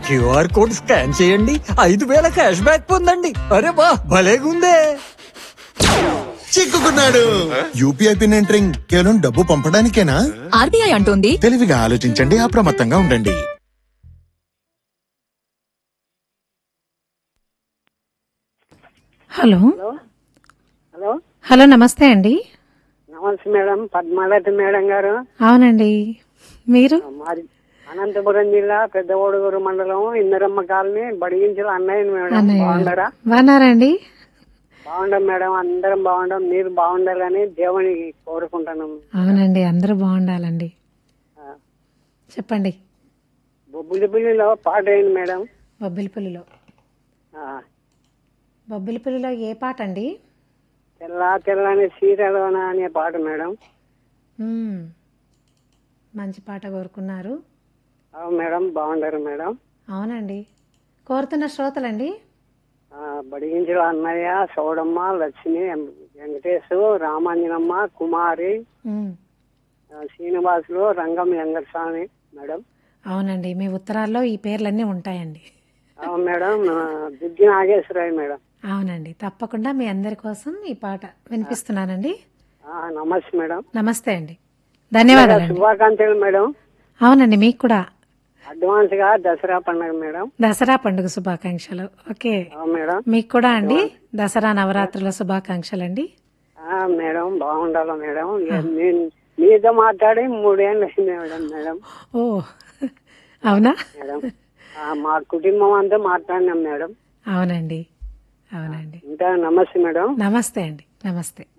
QR code scan చేయండి ఐదు వేల క్యాష్ బ్యాక్ పొందండి అరే వా భలేగుందే చిక్కుకున్నాడు యూపీఐ పిన్ ఎంటరింగ్ కేవలం డబ్బు పంపడానికేనా ఆర్బీఐ అంటోంది తెలివిగా ఆలోచించండి అప్రమత్తంగా ఉండండి హలో హలో హలో నమస్తే అండి నమస్తే మేడం పద్మావతి మేడం గారు అవునండి మీరు మాది అనంతపురం జిల్లా పెద్ద ఓడుగురు మండలం ఇందరమ్మ కాలనీ బడిగించిన అన్నయ్య మేడం అన్నయ్య బాగుండరా బాగున్నారండి బాగుండం మేడం అందరం బాగుండం మీరు బాగుండాలని దేవుని కోరుకుంటున్నాం అవునండి అందరూ బాగుండాలండి చెప్పండి బొబ్బులిపల్లిలో పాట అయింది మేడం బొబ్బిలిపల్లిలో ఆ, బొబ్బిలిపల్లిలో ఏ పాట అండి తెల్ల తెల్లని సీరలోన అనే పాట మేడం మ్మ్. మంచి పాట కోరుకున్నారు అవును మేడం బాగుండారు మేడం అవునండి కోరుతున్న శ్రోతలండి ఆ, బడిగించిన అన్నయ్య సౌడమ్మ లక్ష్మి వెంకటేశ్ రామాంజనమ్మ కుమారి మ్మ్. ఆ, శ్రీనివాసులు రంగం వెంకటస్వామి మేడం అవునండి మీ ఉత్తరాల్లో ఈ పేర్లన్నీ ఉంటాయండి అవును మేడం ఆ, దుగ్గి నాగేశ్వరరావు మేడం అవునండి తప్పకుండా మీ అందరి కోసం ఈ పాట వినిపిస్తున్నానండి ఆ, నమస్తే మేడం నమస్తే అండి ధన్యవాదాలండి శుభాకాంక్షలు మేడం అవునండి మీకు కూడా అడ్వాన్స్ గా దసరా పండుగ మేడం దసరా పండుగ శుభాకాంక్షలు ఓకే అవును మేడం మీకు కూడా అండి దసరా నవరాత్రుల శుభాకాంక్షలు అండి ఆ, మేడం బాగుండాలి మేడం ఇక నేను మీతో మాట్లాడి మూడేళ్ళు అయింది మేడం మేడం ఓ అవునా మేడం ఆ, మా కుటుంబం అంతా మాట్లాడినాం మేడం అవునండి అవునండి ఇంకా నమస్తే మేడం నమస్తే అండి నమస్తే